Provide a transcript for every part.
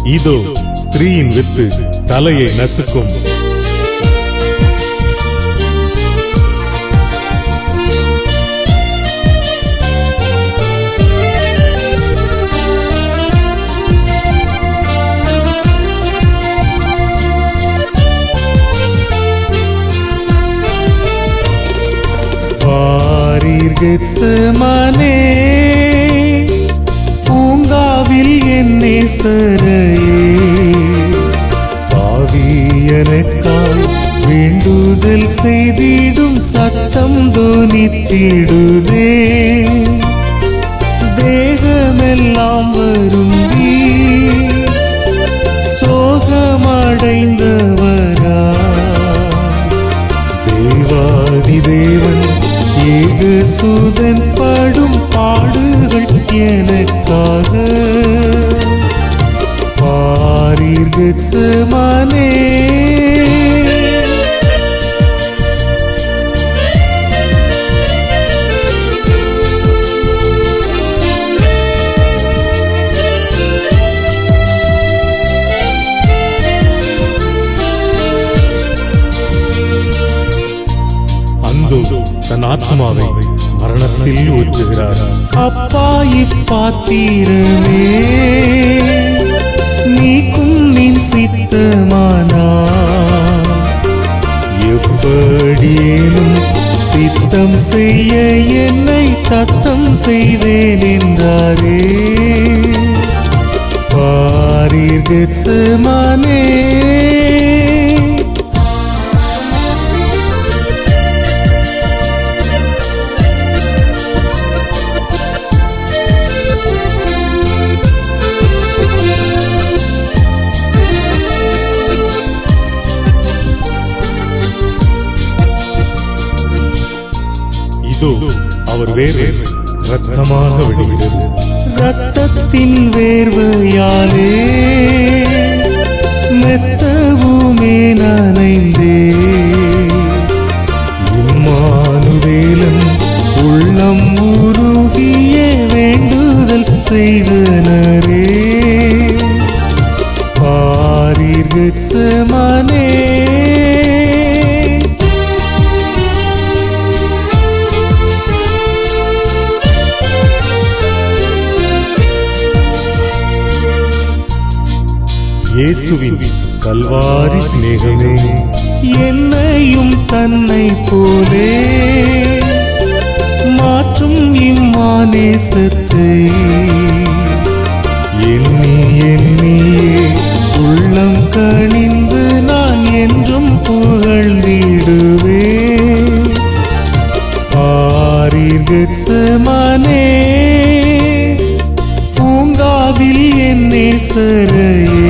இதோ ஸ்திரீயின் வித்து தலையை நசுக்கும் கெத்சமனே பூங்காவில் என் நேசரையே பாவி எனக்காய் வேண்டுதல் செய்திடும் சத்தம் தோனித்திடுதே தேகமெல்லாம் வருந்தி சோகமடைந்தவரா தேவாதி தேவன் ஏக சூதன் படும் பாடுகள் எனக்காக பாரீர்கமானே அந்தோ தன் ஆத்மாவை மரணத்தில் ஊற்றுகிறார் அப்பா இப்பாத்திரமே நீக்கும் நின் சித்தமானா எப்படியேனும் சித்தம் செய்ய என்னை தத்தம் செய்தேன் என்றாரே பாரீர்கமானே இதோ அவர் வேறு ரத்தமாக விடுகிறது ரத்தத்தின் வேர்வையாலே மெத்தவுமே நனைந்தே இம்மானுவேலன் உள்ளம் உருகிய வேண்டுதல் செய்தனரே பாரீர்கமானே இயேசுவின் கல்வாரி சிநேகமே என்னையும் தன்னை போலே மாற்றும் இம்மானேசத்தை எண்ணி எண்ணியே உள்ளம் கணிந்து நான் என்றும் புகழ்ந்திடுவே ஆரீர்கமானே பூங்காவில் என் நேசரையே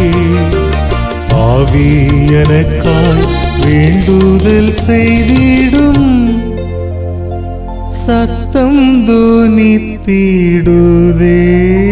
ஆவி எனக்காய் வேண்டுதல் செய்திடும் சத்தம் தோனித்திடுதே